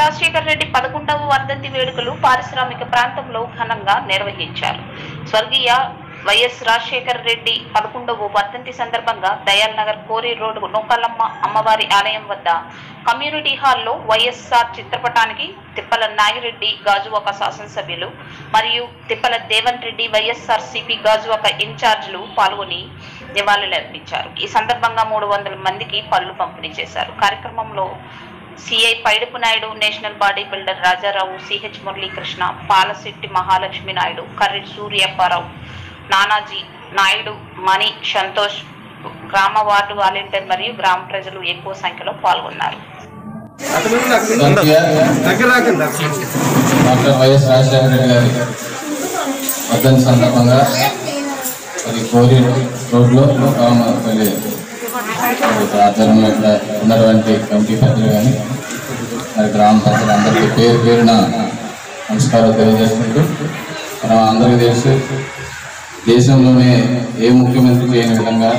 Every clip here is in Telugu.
రాజశేఖర రెడ్డి పదకొండవ వర్ధంతి వేడుకలు పారిశ్రామిక ప్రాంతంలో ఘనంగా నిర్వహించారు స్వర్గీయ వైఎస్ రాజశేఖర రెడ్డి పదకొండవ వర్ధంతి సందర్భంగా దయాల్ నగర్ కోరి రోడ్డు నూకలమ్మ అమ్మవారి ఆలయం వద్ద కమ్యూనిటీ హాల్లో వైఎస్ఆర్ చిత్రపటానికి తిప్పల నాగిరెడ్డి గాజువాక శాసనసభ్యులు మరియు తిప్పల దేవన్ రెడ్డి వైఎస్ఆర్ సిపి గాజువాక ఇన్ఛార్జీలు పాల్గొని నివాళులర్పించారు ఈ సందర్భంగా మూడు వందల మందికి పళ్ళు పంపిణీ చేశారు కార్యక్రమంలో CI Paidupu Naidu national body builder Rajarao CH Muralikrishna Palasetti Mahalakshmi Naidu Karri Suryapparao Nanaji Naidu Mani Santosh గ్రామ వార్డు వాలంటీర్ మరియు గ్రామ ప్రజలు ఎక్కువ సంఖ్యలో పాల్గొన్నారు డాక్టర్ వైఎస్ రాజశేఖర రెడ్డి గారి వర్ధంతి సందర్భంగా మరి కోరి రోడ్లో వెళ్ళి ఆధ్వర్యంలో ఇక్కడ ఉన్నటువంటి కమిటీ పెద్దలు కానీ మరి గ్రామ పెద్దలు అందరికీ పేరు పేరున నమస్కారాలు తెలియజేసుకుంటూ మనం అందరికీ తెలుసు దేశంలోనే ఏ ముఖ్యమంత్రి చేయని విధంగా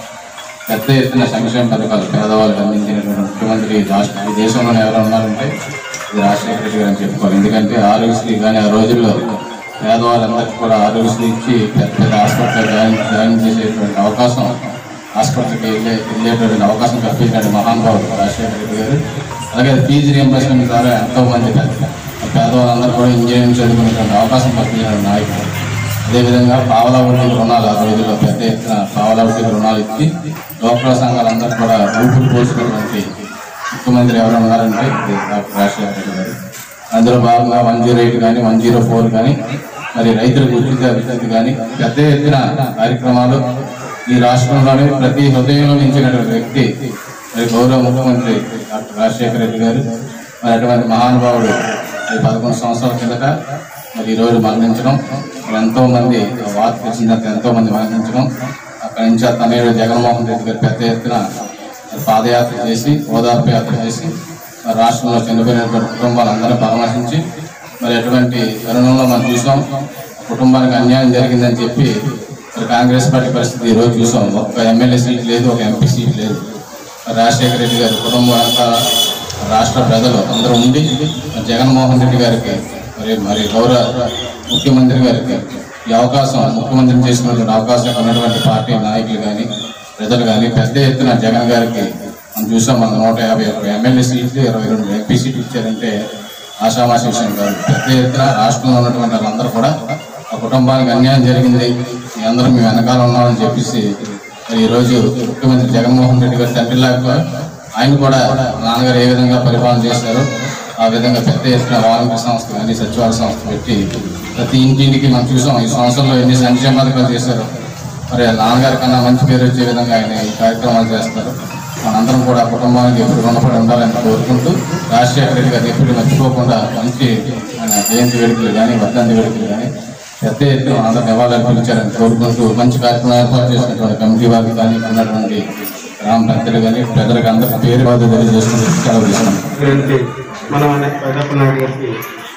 పెద్ద ఎత్తున సంక్షేమ పథకాలు పేదవాళ్ళకి అందించినటువంటి ముఖ్యమంత్రి రాష్ట్ర ఈ దేశంలోనే ఎవరు ఉన్నారంటే ఇది రాజశేఖర రెడ్డి గారు అని చెప్పుకోవాలి ఎందుకంటే ఆరోగ్యశ్రీ కానీ ఆ రోజుల్లో పేదవాళ్ళందరికీ కూడా ఆరోగ్యశ్రీ ఇచ్చి పెద్ద పెద్ద హాస్పిటల్ జాయిన్ జాయిన్ చేసేటువంటి అవకాశం హాస్పిటల్కి వెళ్ళే వెళ్ళేటువంటి అవకాశం కల్పించినటువంటి మహానుభావుడు రాజశేఖర రెడ్డి గారు అలాగే ఫీజు రియంబర్స్మెంట్ ద్వారా ఎంతో మంది పెద్ద పేదవాళ్ళందరూ కూడా ఇంజనీరింగ్ చదువుకునేటువంటి అవకాశం కల్పించిన నాయకుడు అదేవిధంగా పావలా వడ్డీ రుణాలు ఆ రోజుల్లో పెద్ద ఎత్తున పావలా వడ్డీ రుణాలు ఇచ్చి డోక్రా సంఘాలందరూ కూడా ఊపిరి పోసినటువంటి ముఖ్యమంత్రి ఎవరు ఉన్నారంటే ఇది డాక్టర్ రాజశేఖర రెడ్డి గారు అందులో భాగంగా వన్ జీరో ఎయిట్ కానీ వన్ జీరో ఫోర్ కానీ మరి రైతులకు ఉచిత విద్యుత్ కానీ పెద్ద ఎత్తున కార్యక్రమాలు ఈ రాష్ట్రంలోనే ప్రతి హృదయంలో నిలిచినటువంటి వ్యక్తి మరి గౌరవ ముఖ్యమంత్రి డాక్టర్ రాజశేఖర రెడ్డి గారు మరి అటువంటి మహానుభావుడు మరి పదకొండు సంవత్సరాల కిందట మరి ఈ రోజు మరణించడం మరి ఎంతో మంది వార్త తెలిసిన తర్వాత ఎంతో మంది మరణించడం అక్కడి నుంచి ఆ తనయుడు జగన్మోహన్ రెడ్డి గారు పెద్ద ఎత్తున పాదయాత్ర చేసి ఓదార్పు యాత్ర చేసి మరి రాష్ట్రంలో చనిపోయినటువంటి కుటుంబాలందరూ పరామర్శించి మరి ఎటువంటి తరుణంలో మనం చూసాం కుటుంబానికి అన్యాయం జరిగిందని చెప్పి మరి కాంగ్రెస్ పార్టీ పరిస్థితి ఈ రోజు చూసాం ఒక్క ఎమ్మెల్యే సీట్ లేదు ఒక ఎంపీ సీట్ లేదు మరి రాజశేఖర రెడ్డి గారి కుటుంబం అంతా రాష్ట్ర ప్రజలు అందరూ ఉండి మరి జగన్మోహన్ రెడ్డి గారికి మరి మరి గౌరవ ముఖ్యమంత్రి గారికి ఈ అవకాశం ముఖ్యమంత్రిని చేసుకున్నటువంటి అవకాశం ఇక్కడ ఉన్నటువంటి పార్టీ నాయకులు కానీ ప్రజలు కానీ పెద్ద ఎత్తున జగన్ గారికి మనం చూసాం మన నూట యాభై ఒక్క ఎమ్మెల్యే సీట్లు ఇరవై రెండు ఎంపీ సీట్లు ఇచ్చారంటే ఆషామాషి విషయం కాదు పెద్ద ఎత్తున రాష్ట్రంలో ఉన్నటువంటి వాళ్ళందరూ కూడా ఆ కుటుంబానికి అన్యాయం జరిగింది మీ అందరూ మీ వెనకాల ఉన్నామని చెప్పేసి మరి ఈరోజు ముఖ్యమంత్రి జగన్మోహన్ రెడ్డి గారి తండ్రి లాగా ఆయన కూడా నాన్నగారు ఏ విధంగా పరిపాలన చేశారో ఆ విధంగా పెద్ద ఎత్తున వాలంటీర్ సంస్థ కానీ సచివాలయ సంస్థ పెట్టి ప్రతి ఇంటింటికి మనం చూసాం ఈ సంవత్సరంలో ఎన్ని సంక్షేమ పథకాలు చేశారు మరి నాన్నగారి కన్నా మంచి పేరు వచ్చే విధంగా ఆయన ఈ కార్యక్రమాలు చేస్తారు మనందరం కూడా ఆ కుటుంబానికి ఎప్పుడు రుణపడి ఉండాలని కోరుకుంటూ రాజశేఖర రెడ్డి గారిని ఎప్పుడు మర్చిపోకుండా మంచి ఆయన జయంతి వేడుకలు కానీ వర్ధంతి వేడుకలు కానీ పెద్ద ఎత్తున అందరూ నివాళులు పిలిచారని కోరుకుంటూ మంచి కార్యక్రమం ఏర్పాటు చేసినటువంటి కమిటీ వారికి కానీ ఉన్నటువంటి గ్రామ పెద్దలు కానీ పెద్దలకు అందరికీ పేరు బాధ తెలియజేసుకుంటూ సెలవు తీసుకున్నాం ఏంటి మన పెద్దప్ప నాయుడు గారికి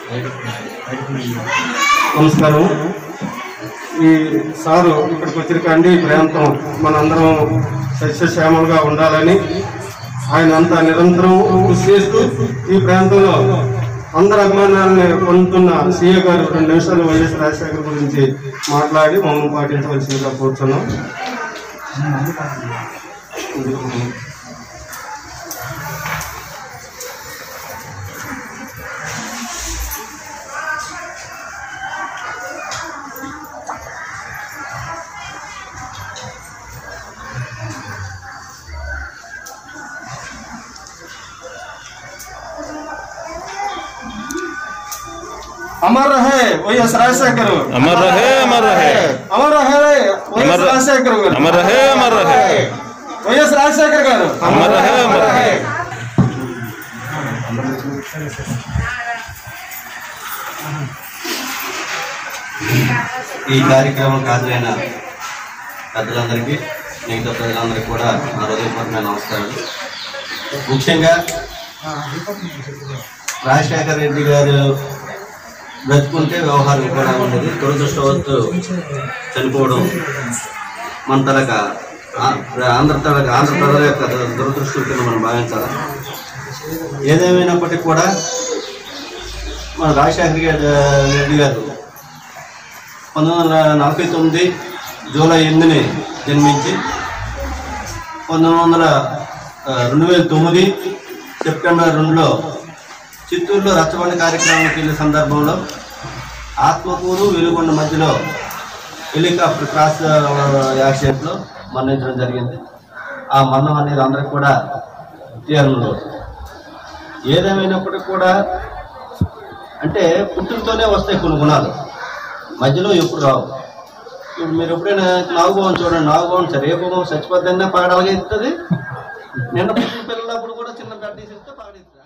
నమస్కారం ఈ సారు ఇక్కడికి వచ్చిన కండి ఈ ప్రాంతం మనందరం సస్యశ్యామలుగా ఉండాలని ఆయన అంతా నిరంతరం కృషి చేస్తూ ఈ ప్రాంతంలో అందరి అభిమానాలను పొందుతున్న సీఏ గారు రెండు నిమిషాలు వైఎస్ రాజశేఖర్ గురించి మాట్లాడి మమ్మల్ని పాటించవలసిందిగా కూర్చున్నాం अमर रहे వైఎస్ రాజశేఖర్ अमर रहे अमर रहे అమర్ రహే వైఎస్ అమర్- రాజశేఖర్ గారు अमर रहे अमर रहे వైఎస్ రాజశేఖర్ గారు अमर रहे अमर रहे ఈ కార్యక్రమం హాజరైన పెద్దలందరికీ మిగతా ప్రజలందరికీ కూడా నా హృదయపూర్వక నమస్కారాలు ముఖ్యంగా రాజశేఖర రెడ్డి గారు బ్రతుకుంటే వ్యవహారం కూడా ఉండేది దురదృష్టవత్తు చనిపోవడం మన తలక ఆ- ఆంధ్ర తలక ఆంధ్ర ప్రజల యొక్క దు- దురదృష్టం కింద మనం భావించాలి ఏదేమైనప్పటికీ కూడా మన రాజశేఖర్ గారు రెడ్డి గారు పంతొమ్మిది వందల నలభై తొమ్మిది జూలై ఎనిమిదిని జన్మించి పంతొమ్మిది వందల ఆ, రెండు వేల తొమ్మిది సెప్టెంబర్ రెండులో చిత్తూరులో రచ్చబండ కార్యక్రమానికి వెళ్ళే సందర్భంలో ఆత్మకూరు వెలుగొండ మధ్యలో హెలికాప్టర్ క్రాస్ యాక్సిడెంట్లో మరణించడం జరిగింది ఆ మరణం అనేది అందరికి కూడా తీరంలో ఏదేమైనప్పటికీ కూడా అంటే పుట్టుకతోనే వస్తాయి కొన్ని గుణాలు మధ్యలో ఎప్పుడు రావు ఇప్పుడు మీరు ఎప్పుడైనా నాగుభవన్ చూడండి నాగుభవన్ సరే ఏ భూమం చచ్చిపోద్దన్నా పాడాలిగా ఇస్తుంది నిన్న పుట్టిన పిల్లలప్పుడు కూడా చిన్న గడ్డి ఇస్తే పాడిస్తుంది